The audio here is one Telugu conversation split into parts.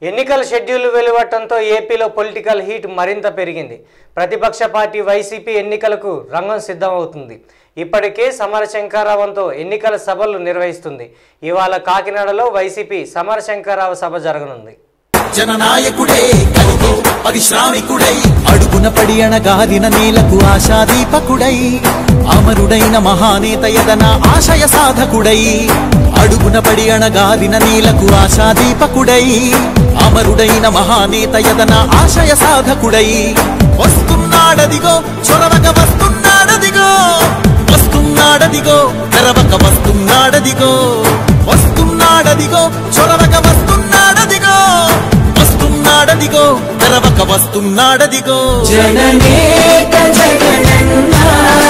ఎన్నికల షెడ్యూల్ వెలువడటంతో ఏపీలో పొలిటికల్ హీట్ మరింత పెరిగింది ప్రతిపక్ష పార్టీ వైసీపీ ఎన్నికలకు రంగం సిద్ధమవుతుంది ఇప్పటికే సమరశంకరరావంతో ఎన్నికల సభలు నిర్వహిస్తుంది ఇవాళ కాకినాడలో వైసీపీ సమరశంకరరావు సభ జరగనుంది జననాయకుడే కలిగే పరిశ్రామికుడై అడుగున పడి అణగాదిన నేలకు ఆశాదీపకుడై అమరుడైన మహానేత యదన ఆశయ సాధకుడై అడుగున పడి అణగాదిన నేలకు ఆశాదీపకుడై అమరుడైన మహానేత యదన ఆశయ సాధకుడై వస్తున్నాడదిగో చొరవక వస్తున్నాడదిగో వస్తున్నాడదిగో తెరవక వస్తున్నాడదిగో వస్తున్నాడదిగో చొరవక వస్తున్నాడదిగో వస్తున్నాడదిగో తెరవక వస్తున్నాడదిగో జననేక జగనన్నా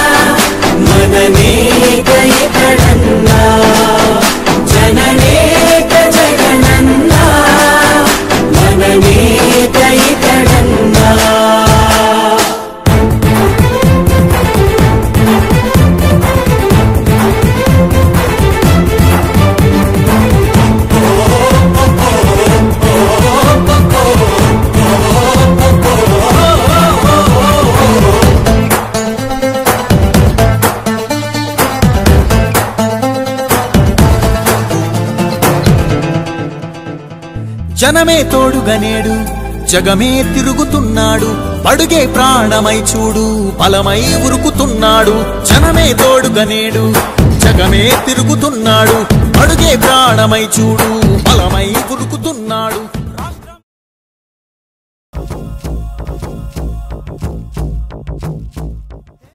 మననేక ఇతడన్నా జననేక జగనన్నా మననేక ఇతడన్నా జనమే తోడుగనేడు జగమే తిరుగుతున్నాడు పడుగే ప్రాణమై చూడు బలమై ఉరుకుతున్నాడు జనమే తోడుగనేడు జగమే తిరుగుతున్నాడు అడుగే ప్రాణమై చూడు బలమై